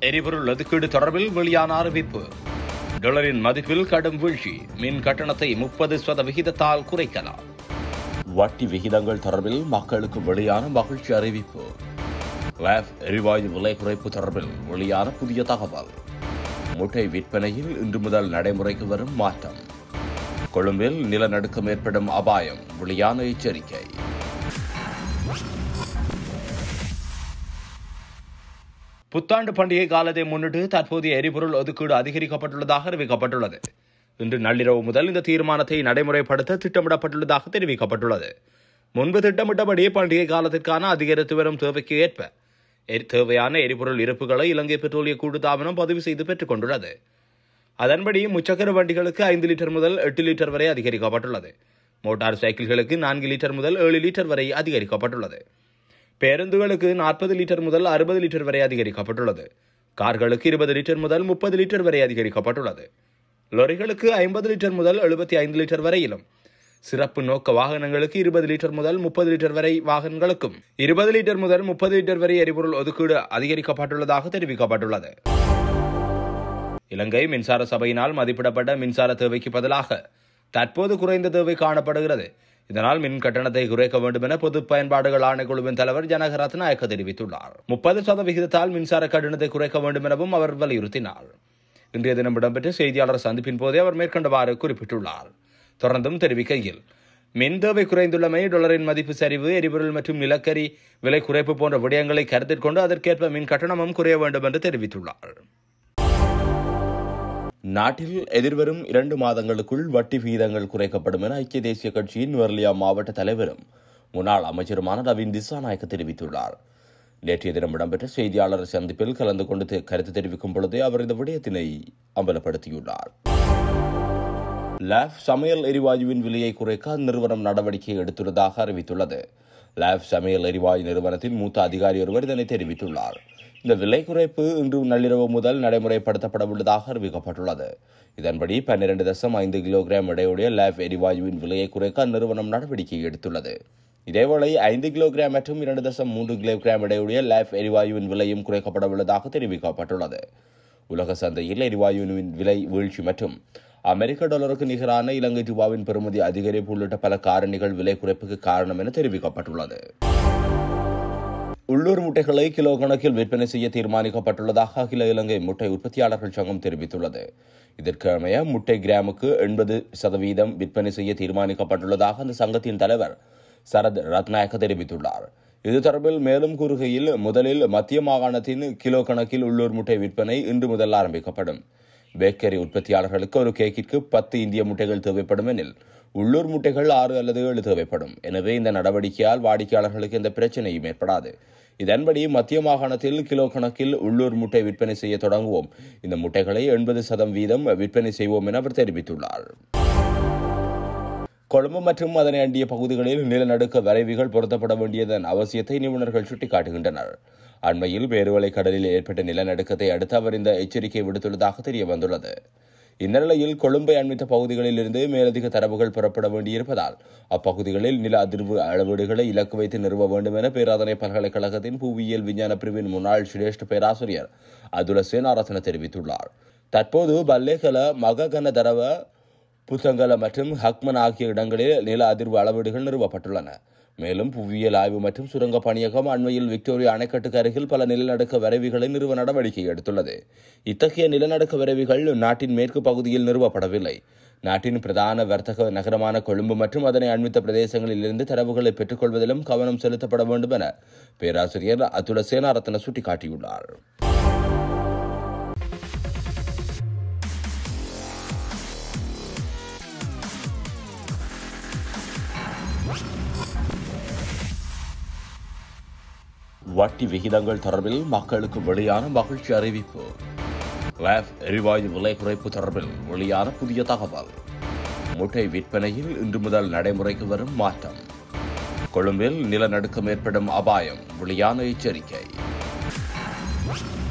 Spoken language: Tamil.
எரிபொருள் ஒதுக்கீடு தொடர்பில் வெளியான அறிவிப்பு டாலரின் மதிப்பில் கடும் வீழ்ச்சி மின் கட்டணத்தை முப்பது சதவிகிதத்தால் குறைக்கலாம் வட்டி விகிதங்கள் தொடர்பில் மக்களுக்கு வெளியான மகிழ்ச்சி அறிவிப்பு லேப் எரிவாயு விலை குறைப்பு தொடர்பில் வெளியான புதிய தகவல் முட்டை விற்பனையில் இன்று முதல் நடைமுறைக்கு வரும் மாற்றம் கொழும்பில் நிலநடுக்கம் ஏற்படும் அபாயம் வெளியான எச்சரிக்கை புத்தாண்டு பண்டிகை காலத்தை முன்னிட்டு தற்போதைய எரிபொருள் ஒதுக்கீடு அதிகரிக்கப்பட்டுள்ளதாக அறிவிக்கப்பட்டுள்ளது இன்று நள்ளிரவு முதல் இந்த தீர்மானத்தை நடைமுறைப்படுத்த திட்டமிடப்பட்டுள்ளதாக தெரிவிக்கப்பட்டுள்ளது முன்பு திட்டமிட்டபடி பண்டிகை காலத்திற்கான அதிகரித்து வரும் தேவைக்கு ஏற்ப எரி- தேவையான எரிபொருள் இருப்புகளை இலங்கை பெட்ரோலிய கூட்டுத்தாபனம் பதிவு செய்து பெற்றுக் கொண்டுள்ளது அதன்படி முச்சக்கர வண்டிகளுக்கு ஐந்து லிட்டர் முதல் எட்டு லிட்டர் வரை அதிகரிக்கப்பட்டுள்ளது மோட்டார் சைக்கிள்களுக்கு நான்கு லிட்டர் முதல் ஏழு லிட்டர் வரை அதிகரிக்கப்பட்டுள்ளது பேருந்துகளுக்கு நாற்பது லிட்டர் முதல் அறுபது லிட்டர் வரை அதிகரிக்கப்பட்டுள்ளது கார்களுக்கு இருபது லிட்டர் முதல் முப்பது லிட்டர் வரை அதிகரிக்கப்பட்டுள்ளது லொரிகளுக்கு ஐம்பது லிட்டர் முதல் எழுபத்தி ஐந்து லிட்டர் வரையிலும் சிறப்பு நோக்க வாகனங்களுக்கு இருபது லிட்டர் முதல் முப்பது லிட்டர் வரை வாகனங்களுக்கும் இருபது லிட்டர் முதல் முப்பது லிட்டர் வரை எரிபொருள் ஒதுக்கீடு அதிகரிக்கப்பட்டுள்ளதாக தெரிவிக்கப்பட்டுள்ளது இலங்கை மின்சார சபையினால் மதிப்பிடப்பட்ட மின்சார தேவைக்கு பதிலாக தற்போது குறைந்த தேவை காணப்படுகிறது இதனால் மின் கட்டணத்தை குறைக்க வேண்டும் என பொது பயன்பாடுகள் ஆணைக்குழுவின் தலைவர் ஜனக ரத்நாயக்க தெரிவித்துள்ளார் முப்பது சதவிகிதத்தால் மின்சார கட்டணத்தை குறைக்க வேண்டும் எனவும் அவர் வலியுறுத்தினார் இன்றைய தினம் இடம்பெற்ற செய்தியாளர் சந்திப்பின் போதே அவர் மேற்கண்டவாறு குறிப்பிட்டுள்ளார் தொடர்ந்தும் தெரிவிக்கையில் மின் தேவை குறைந்துள்ளமை டாலரின் மதிப்பு சரிவு எரிபொருள் மற்றும் நிலக்கரி விலை குறைப்பு போன்ற விடயங்களை கருத்தில் கொண்டு அதற்கேற்ப மின் கட்டணமும் குறைய வேண்டும் என்று தெரிவித்துள்ளார் நாட்டில் எதிர்வரும் இரண்டு மாதங்களுக்குள் வட்டி விகிதங்கள் குறைக்கப்படும் என ஐக்கிய தேசிய கட்சியின் நுவர்லியா மாவட்ட தலைவரும் முன்னாள் அமைச்சருமான நவீன் திசாநாயக்க தெரிவித்துள்ளார் நேற்றைய தினம் இடம்பெற்ற செய்தியாளர் சந்திப்பில் கலந்து கொண்டு தெ- கருத்து தெரிவிக்கும் பொழுதே அவர் இந்த விடயத்தினை அம்பலப்படுத்தியுள்ளார் லேப் சமையல் எரிவாயுவின் விலையை குறைக்க அந்நிறுவனம் நடவடிக்கை எடுத்துள்ளதாக அறிவித்துள்ளது லேப் சமையல் எரிவாயு நிறுவனத்தின் மூத்த அதிகாரி ஒருவர் இதனை தெரிவித்துள்ளார் இந்த விலை குறைப்பு இன்று நள்ளிரவு முதல் நடைமுறைப்படுத்தப்பட உள்ளதாக அறிவிக்கப்பட்டுள்ளது இதன்படி பன்னிரண்டு தசம் ஐந்து கிலோகிராம் எடையுடைய லேப் எரிவாயுவின் விலையை குறைக்க அந்நிறுவனம் நடவடிக்கை எடுத்துள்ளது இதேவேளை ஐந்து கிலோகிராம் மற்றும் இரண்டு தசம் மூன்று கிலோகிராம் எடையுடைய லேப் எரிவாயுவின் விலையும் குறைக்கப்பட உள்ளதாக தெரிவிக்கப்பட்டுள்ளது உலக சந்தையில் எரிவாயுவின் விலை வீழ்ச்சி மற்றும் அமெரிக்க டாலருக்கு நிகரான இலங்கை ரூபாவின் பெறுமதி அதிகரிப்பு உள்ளிட்ட பல காரணிகள் விலை குறைப்புக்கு காரணம் என தெரிவிக்கப்பட்டுள்ளது உள்ளூர் முட்டைகளை கிலோ கணக்கில் விற்பனை செய்ய தீர்மானிக்கப்பட்டுள்ளதாக அகில இலங்கை முட்டை உற்பத்தியாளர்கள் சங்கம் தெரிவித்துள்ளது இதற்கு அமைய முட்டை கிராமுக்கு எண்பது சதவீதம் விற்பனை செய்ய தீர்மானிக்கப்பட்டுள்ளதாக அந்த சங்கத்தின் தலைவர் சரத் ரத்நாயக்க தெரிவித்துள்ளார் இது தொடர்பில் மேலும் கூறுகையில் முதலில் மத்திய மாகாணத்தின் கிலோ கணக்கில் உள்ளூர் முட்டை விற்பனை இன்று முதல் ஆரம்பிக்கப்படும் பேக்கரி உற்பத்தியாளர்களுக்கு ஒரு கேக்கிற்கு பத்து இந்திய முட்டைகள் தேவைப்படும் எனில் உள்ளூர் முட்டைகள் ஆறு அல்லது ஏழு தேவைப்படும் எனவே இந்த நடவடிக்கையால் வாடிக்கையாளர்களுக்கு எந்த பிரச்சனையும் ஏற்படாது இதன்படி மத்திய மாகாணத்தில் கிலோ கணக்கில் உள்ளூர் முட்டை விற்பனை செய்ய தொடங்குவோம் இந்த முட்டைகளை எண்பது சதம் வீதம் விற்பனை செய்வோம் என அவர் தெரிவித்துள்ளார் கொழும்பு மற்றும் அதனை அண்டிய பகுதிகளில் நிலநடுக்க வரைவிகள் பொருத்தப்பட வேண்டியதன் அவசியத்தை நிபுணர்கள் சுட்டிக்காட்டுகின்றனர் அண்மையில் பேருவளை கடலில் ஏற்பட்ட நிலநடுக்கத்தை அடுத்து அவர் இந்த எச்சரிக்கை விடுத்துள்ளதாக தெரிய வந்துள்ளது இந்நிலையில் கொழும்பை அண்மித்த பகுதிகளில் இருந்து மேலதிக தரவுகள் பெறப்பட வேண்டியிருப்பதால் அப்பகுதிகளில் நில அதிர்வு அளவீடுகளை இலக்கு வைத்து நிறுவ வேண்டும் என பேராதனை பல்கலைக்கழகத்தின் புவியியல் விஞ்ஞான பிரிவின் முன்னாள் சிரேஷ்ட பேராசிரியர் அதுல சேனாரத்ன தெரிவித்துள்ளார் தற்போது பல்லேகல மககன தரவ புத்தங்கல மற்றும் ஹக்மன் ஆகிய இடங்களில் நில அதிர்வு அளவீடுகள் நிறுவப்பட்டுள்ளன மேலும் புவியியல் ஆய்வு மற்றும் சுரங்க பணியகம் அண்மையில் விக்டோரியா அணைக்கட்டுக்கு அருகில் பல நிலநடுக்க வரைவிகளை நிறுவ நடவடிக்கை எடுத்துள்ளது இத்தகைய நிலநடுக்க வரைவிகள் நாட்டின் மேற்கு பகுதியில் நிறுவப்படவில்லை நாட்டின் பிரதான வர்த்தக நகரமான கொழும்பு மற்றும் அதனை அண்மித்த பிரதேசங்களில் இருந்து தரவுகளை பெற்றுக்கொள்வதிலும் கவனம் செலுத்தப்பட வேண்டும் என பேராசிரியர் அதுல சேனாரத்ன சுட்டிக்காட்டியுள்ளார் வட்டி விகிதங்கள் தொடர்பில் மக்களுக்கு வெளியான மகிழ்ச்சி அறிவிப்பு லேப் எரிவாயு விலை குறைப்பு தொடர்பில் வெளியான புதிய தகவல் முட்டை விற்பனையில் இன்று முதல் நடைமுறைக்கு வரும் மாற்றம் கொழும்பில் நிலநடுக்கம் ஏற்படும் அபாயம் வெளியான எச்சரிக்கை